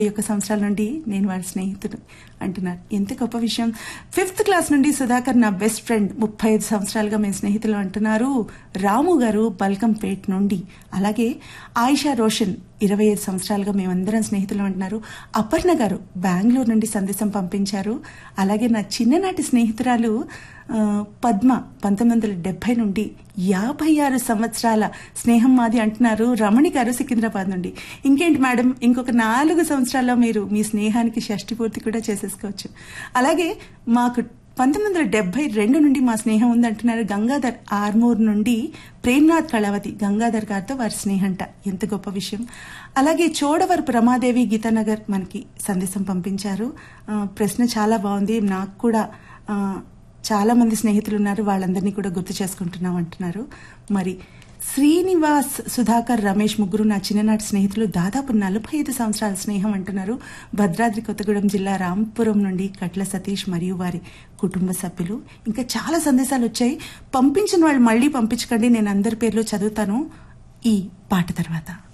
యొక్క సంవత్సరాల నుండి నేను వారి స్నేహితుడు అంటున్నారు ఎంత గొప్ప విషయం ఫిఫ్త్ క్లాస్ నుండి సుధాకర్ నా బెస్ట్ ఫ్రెండ్ ముప్పై ఐదు సంవత్సరాలుగా మేము స్నేహితులు అంటున్నారు రాము గారు బల్కంపేట్ నుండి అలాగే ఆయిషా రోషన్ ఇరవై ఐదు సంవత్సరాలుగా మేమందరం స్నేహితులు అంటున్నారు అపర్ణ గారు బెంగళూరు నుండి సందేశం పంపించారు అలాగే నా చిన్ననాటి స్నేహితురాలు ఆ, పద్మ పంతొమ్మిది వందల డెబ్బై నుండి యాభై ఆరు సంవత్సరాల స్నేహం మాది అంటున్నారు రమణి గారు సికింద్రాబాద్ నుండి ఇంకేంటి మేడం ఇంకొక నాలుగు సంవత్సరాల్లో మీరు మీ స్నేహానికి షష్టి పూర్తి కూడా చేసేసుకోవచ్చు అలాగే మాకు పంతొమ్మిది వందల డెబ్బై రెండు నుండి మా స్నేహం ఉందంటున్నారు గంగాధర్ ఆర్మూర్ నుండి ప్రేమ్నాథ్ కళావతి గంగాధర్ గారితో వారి స్నేహంట ఎంత గొప్ప విషయం అలాగే చోడవరపు రమాదేవి గీతానగర్ మనకి సందేశం పంపించారు ఆ, ప్రశ్న చాలా బాగుంది నాకు కూడా ఆ, చాలా మంది స్నేహితులు ఉన్నారు వాళ్ళందరినీ కూడా గుర్తు చేసుకుంటున్నాం అంటున్నారు మరి శ్రీనివాస్ సుధాకర్ రమేష్ ముగ్గురు నా చిన్ననాటి స్నేహితులు దాదాపు నలభై ఐదు సంవత్సరాల స్నేహం అంటున్నారు భద్రాద్రి కొత్తగూడెం జిల్లా రాంపురం నుండి కట్ల సతీష్ మరియు వారి కుటుంబ సభ్యులు ఇంకా చాలా సందేశాలు వచ్చాయి పంపించిన వాళ్ళు మళ్ళీ పంపించకండి నేను అందరి పేర్లు చదువుతాను ఈ పాట తర్వాత